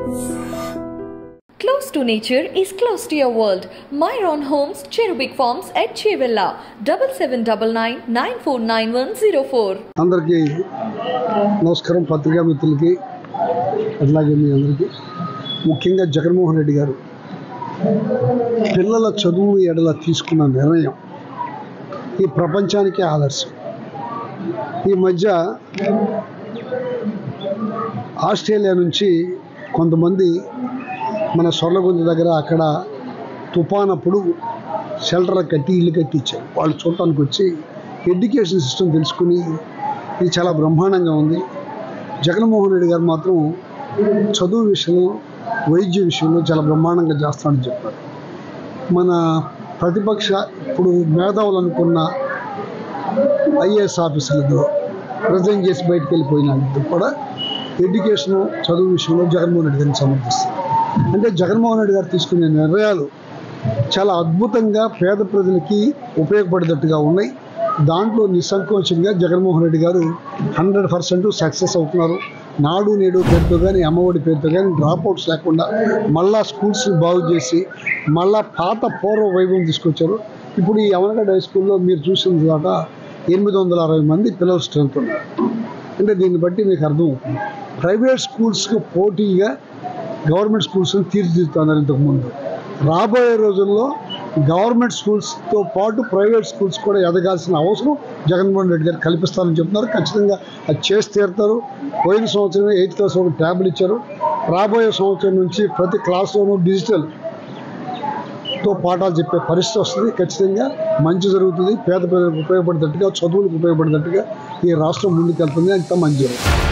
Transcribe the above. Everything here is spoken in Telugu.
Close to nature is close to your world. Myron Homes, Cherubic Farms at Chevilla, double seven double nine nine four nine one zero four. అందరికీ నమస్కారం పత్రికా మిత్రులకి అట్లాగే మీ అందరికీ ముఖ్యంగా జగన్మోహన్ రెడ్డి గారు పిల్లల చదువు ఎడల తీసుకున్న నిర్ణయం ఈ ప్రపంచానికే ఆదర్శం ఈ మధ్య ఆస్ట్రేలియా నుంచి కొంతమంది మన సొర్లగుంజ దగ్గర అక్కడ తుఫాన్ అప్పుడు షెల్టర్ కట్టి ఇల్లు కట్టించారు వాళ్ళు చూడటానికి వచ్చి ఎడ్యుకేషన్ సిస్టమ్ తెలుసుకుని ఇది చాలా బ్రహ్మాండంగా ఉంది జగన్మోహన్ రెడ్డి గారు మాత్రం చదువు విషయంలో వైద్య విషయంలో చాలా బ్రహ్మాండంగా చేస్తానని చెప్పారు మన ప్రతిపక్ష ఇప్పుడు మేధావులు అనుకున్న ఐఏఎస్ ఆఫీసర్లతో ప్రజెంట్ చేసి బయటకు వెళ్ళిపోయిన కూడా ఎడ్యుకేషన్ చదువు విషయంలో జగన్మోహన్ రెడ్డి గారిని సమర్థిస్తారు అంటే జగన్మోహన్ రెడ్డి గారు తీసుకునే నిర్ణయాలు చాలా అద్భుతంగా పేద ప్రజలకి ఉపయోగపడేటట్టుగా ఉన్నాయి దాంట్లో నిస్సంకోచంగా జగన్మోహన్ రెడ్డి గారు హండ్రెడ్ పర్సెంట్ సక్సెస్ అవుతున్నారు నాడు నేడు పేరుతో కానీ అమ్మఒడి పేరుతో కానీ డ్రాప్ అవుట్స్ లేకుండా మళ్ళా స్కూల్స్ని బాగు చేసి మళ్ళా పాత పూర్వ వైభవం తీసుకొచ్చారు ఇప్పుడు ఈ అమనగడ్డ హై స్కూల్లో మీరు చూసిన దాకా ఎనిమిది వందల అరవై మంది పిల్లలు స్ట్రెంత్ ఉన్నారు అంటే దీన్ని బట్టి మీకు అర్థం అవుతుంది ప్రైవేట్ స్కూల్స్కి పోటీగా గవర్నమెంట్ స్కూల్స్ని తీర్చిదిద్దుతున్నారు ఇంతకుముందు రాబోయే రోజుల్లో గవర్నమెంట్ స్కూల్స్తో పాటు ప్రైవేట్ స్కూల్స్ కూడా ఎదగాల్సిన అవసరం జగన్మోహన్ రెడ్డి గారు కల్పిస్తారని చెప్తున్నారు ఖచ్చితంగా అది చేసి తీరుతారు పోయిన సంవత్సరం ఎయిత్ క్లాస్ వరకు ట్యాబ్లు ఇచ్చారు రాబోయే సంవత్సరం నుంచి ప్రతి క్లాస్లోనూ డిజిటల్ తో పాఠాలు చెప్పే పరిస్థితి వస్తుంది ఖచ్చితంగా మంచి జరుగుతుంది పేద ప్రజలకు ఉపయోగపడేటట్టుగా చదువులకు ఉపయోగపడేటట్టుగా ఈ రాష్ట్రం ముందుకెళ్తుంది అంత మంచి జరుగుతుంది